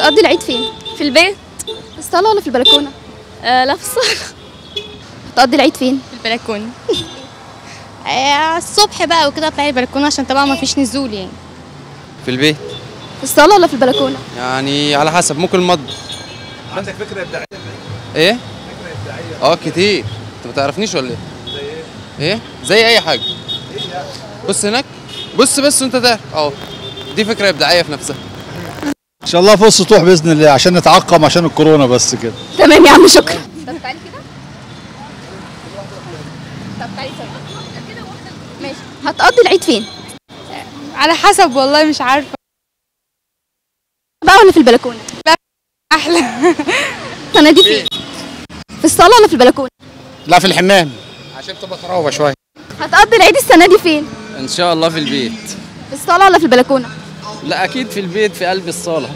هتقضي العيد فين في البيت في الصاله ولا في البلكونه آه لا في الصالة هتقضي العيد فين في البلكونة آه الصبح بقى وكده اطلعي البلكونة عشان طبعا ما فيش نزول يعني في البيت في الصاله ولا في البلكونه يعني على حسب ممكن المطبخ عندك فكره ابداعيه ايه اه كتير انت ما تعرفنيش ولا ايه ايه زي اي حاجه بص هناك بص بس وانت تعرف اه دي فكره ابداعيه في نفسها ان شاء الله فوق السطوح باذن الله عشان نتعقم عشان الكورونا بس كده تمام يا عم شكرا طب تعالي كده طب تعالي ماشي هتقضي العيد فين على حسب والله مش عارفة بقى ولا في البلكونه أحلى السنه دي فين في الصاله ولا في البلكونه لا في الحمام عشان تبقى تروبه شويه هتقضي العيد السنه دي فين ان شاء الله في البيت في الصاله ولا في البلكونه لا اكيد في البيت في قلب الصاله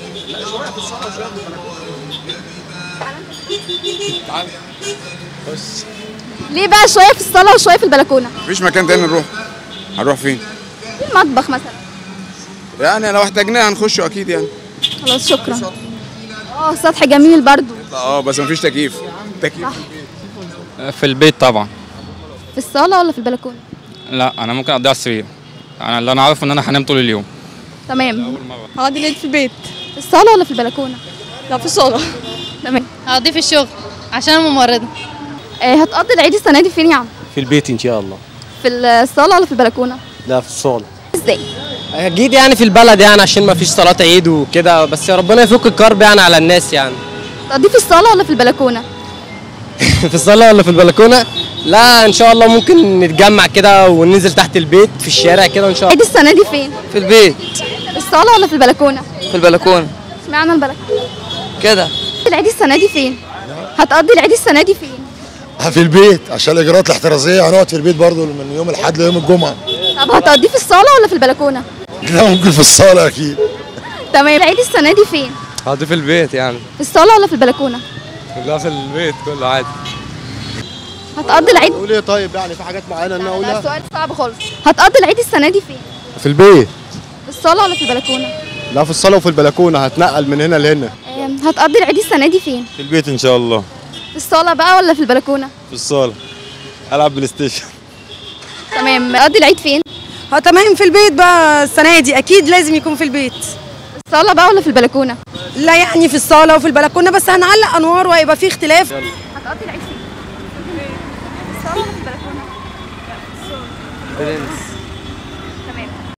ليه بقى شويه في الصاله وشويه في البلكونه مفيش مكان تاني نروح هنروح فين في المطبخ مثلا يعني لو احتاجناه هنخشه اكيد يعني خلاص شكرا اه سطح جميل برضو اه بس مفيش تكييف تكييف في البيت طبعا في الصاله ولا في البلكونه لا انا ممكن اقضيها على السرير انا اللي انا عارفه ان انا هنام طول اليوم تمام هقضي العيد في البيت في الصاله ولا في البلكونه لا في الصالة تمام هقضيه في الشغل عشان انا ممرضة آه هتقضي العيد السنه دي فين يا عم في البيت ان شاء الله في الصاله ولا في البلكونه لا في الصاله ازاي اكيد يعني في البلد يعني عشان ما فيش صلاه عيد وكده بس يا ربنا يفك الكرب يعني على الناس يعني تقضيه في الصاله ولا في البلكونه في الصاله ولا في البلكونه لا ان شاء الله ممكن نتجمع كده وننزل تحت البيت في الشارع كده ان شاء الله العيد السنه دي فين في البيت في الصاله ولا في البلكونه في البلكونه اشمعنى البلكونه كده العيد السنه دي فين هتقضي العيد السنه دي فين في البيت عشان الاجراءات الاحترازيه هنقعد في البيت برضو من يوم الاحد ليوم الجمعه طب هتقضيه في الصاله ولا في البلكونه لا ممكن في الصاله اكيد تمام العيد السنه دي فين هقضي في البيت يعني في الصاله ولا في البلكونه لا في البيت كله عادي هتقضي العيد قول ايه طيب يعني في حاجات معينه ان لا السؤال صعب خالص هتقضي العيد السنه دي فين في البيت في الصاله ولا في البلكونه لا في الصاله وفي البلكونه هتنقل من هنا لهنا آم، هتقضي العيد السنه دي فين في البيت ان شاء الله في الصاله بقى ولا في البلكونه في الصاله العب بلاي ستيشن تمام هتقضي العيد فين اه تمام في البيت بقى السنه دي اكيد لازم يكون في البيت في الصاله بقى ولا في البلكونه لا يعني في الصاله وفي البلكونه بس هنعلق انوار وهيبقى في اختلاف هتقضي العيد فين في الصاله ولا في البلكونه برنس